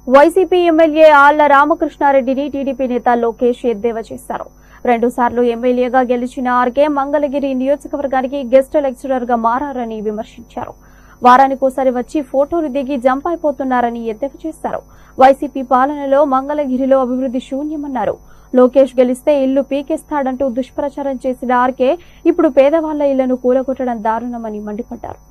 YCP MLA Alla రామకృష్ణారెడ్డిని టీడీపీ నేత లోకేష్ ఎద్దేవా చేశారు రెండు సార్లు ఎమ్మెల్యేగా గెలిచిన ఆర్కే మంగళగిరి నియోజకవర్గానికి గెస్ట్ లెక్చరర్ గా మారారని విమర్శించారు వారానికోసారి వచ్చి ఫోటోలు దిగి జంప్ అయిపోతున్నారని ఎద్దేవా చేశారు వైసీపీ పాలనలో మంగళగిరిలో అభివృద్ధి శూన్యమన్నారు లోకేష్ గెలిస్తే ఇల్లు పీకేస్తాడంటూ దుష్ప్రచారం చేసిన ఆర్కే ఇప్పుడు పేదవాళ్ల ఇళ్లను కూలగొట్టడం దారుణమని మండిపడ్డారు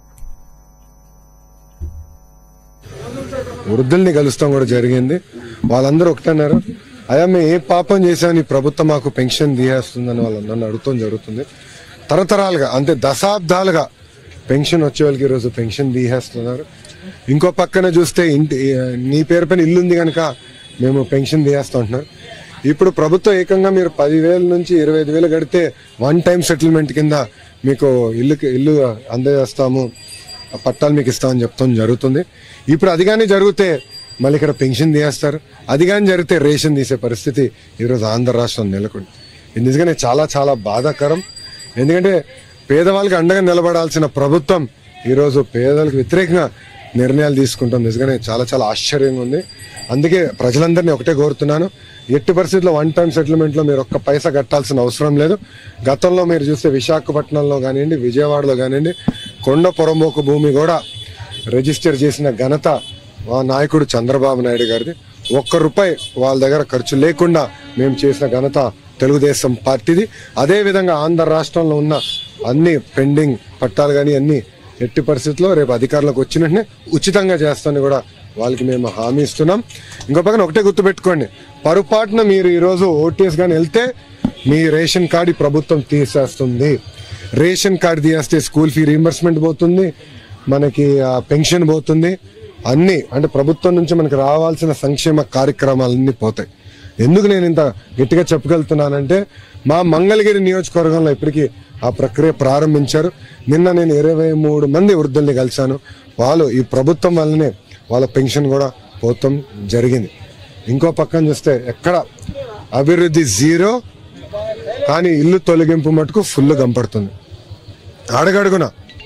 వృద్ధుల్ని కలుస్తాం కూడా జరిగింది వాళ్ళందరూ ఒకటన్నారు అయ్యా మేము ఏ పాపం చేశామని ప్రభుత్వం మాకు పెన్షన్ తీయేస్తుందని వాళ్ళు నన్ను అడుగుతాం జరుగుతుంది తరతరాలుగా అంటే దశాబ్దాలుగా పెన్షన్ వచ్చే వాళ్ళకి ఈరోజు పెన్షన్ తీయేస్తున్నారు ఇంకో పక్కన చూస్తే ఇంటి నీ పేరు పైన ఇల్లు ఉంది కనుక మేము పెన్షన్ తీయేస్తా ఉంటున్నారు ఇప్పుడు ప్రభుత్వం ఏకంగా మీరు పదివేల నుంచి ఇరవై ఐదు వేలు కడితే వన్ టైం సెటిల్మెంట్ కింద మీకు ఇల్లుకి ఇల్లు అందజేస్తాము ఆ పట్టాలు మీకు ఇస్తామని చెప్తాం జరుగుతుంది ఇప్పుడు అది కానీ జరిగితే మళ్ళీ ఇక్కడ పెన్షన్ తీయేస్తారు అది కానీ జరిగితే రేషన్ తీసే పరిస్థితి ఈరోజు ఆంధ్ర రాష్ట్రం నెలకొంది ఇది నిజంగానే చాలా చాలా బాధాకరం ఎందుకంటే పేదవాళ్ళకి అండగా నిలబడాల్సిన ప్రభుత్వం ఈరోజు పేదలకు వ్యతిరేకంగా నిర్ణయాలు తీసుకుంటాం నిజంగానే చాలా చాలా ఆశ్చర్యంగా ఉంది అందుకే ప్రజలందరినీ ఒకటే కోరుతున్నాను ఎట్టి పరిస్థితుల్లో వన్ టైం సెటిల్మెంట్లో మీరు ఒక్క పైసా కట్టాల్సిన అవసరం లేదు గతంలో మీరు చూస్తే విశాఖపట్నంలో కానివ్వండి విజయవాడలో కానివ్వండి కొండ పొరంబోకు భూమి కూడా రిజిస్టర్ చేసిన ఘనత మా నాయకుడు చంద్రబాబు నాయుడు గారిది ఒక్క రూపాయి వాళ్ళ దగ్గర ఖర్చు లేకుండా మేము చేసిన ఘనత తెలుగుదేశం పార్టీది అదే విధంగా ఆంధ్ర రాష్ట్రంలో ఉన్న అన్ని పెండింగ్ పట్టాలు కానీ అన్ని ఎట్టి పరిస్థితుల్లో రేపు అధికారులకు వచ్చిన వెంటనే ఉచితంగా చేస్తామని కూడా వాళ్ళకి మేము హామీ ఇస్తున్నాం ఇంకో పక్కన ఒకటే గుర్తుపెట్టుకోండి పొరపాటున మీరు ఈరోజు ఓటీఎస్ కానీ వెళ్తే మీ రేషన్ కార్డు ఈ ప్రభుత్వం తీసేస్తుంది రేషన్ కార్డు తీసేస్తే స్కూల్ ఫీ రీంబర్స్మెంట్ పోతుంది మనకి ఆ, పెన్షన్ పోతుంది అన్ని అంటే ప్రభుత్వం నుంచి మనకి రావాల్సిన సంక్షేమ కార్యక్రమాలన్నీ పోతాయి ఎందుకు నేను ఇంత గట్టిగా చెప్పగలుగుతున్నానంటే మా మంగళగిరి నియోజకవర్గంలో ఇప్పటికీ ఆ ప్రక్రియ ప్రారంభించారు నిన్న నేను ఇరవై మూడు మంది వృద్ధుల్ని కలిశాను వాళ్ళు ఈ ప్రభుత్వం వల్లనే వాళ్ళ పెన్షన్ కూడా పోతాం జరిగింది ఇంకో పక్కన చూస్తే ఎక్కడ అభివృద్ధి జీరో కానీ ఇల్లు తొలగింపు మటుకు ఫుల్ కనపడుతుంది అడగడుగున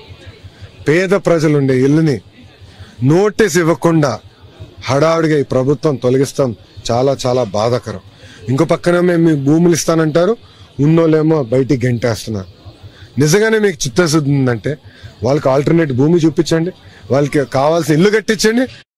పేద ప్రజలుండే ఇల్లుని నోటీస్ ఇవ్వకుండా హడావుడిగా ఈ ప్రభుత్వం తొలగిస్తాం చాలా చాలా బాధాకరం ఇంకో పక్కన మేము మీకు భూములు ఇస్తానంటారు ఉన్నోళ్ళేమో బయటికి గెంటేస్తున్నారు నిజంగానే మీకు చిత్తశుద్ధి ఉందంటే వాళ్ళకి ఆల్టర్నేట్ భూమి చూపించండి వాళ్ళకి కావాల్సిన ఇల్లు కట్టించండి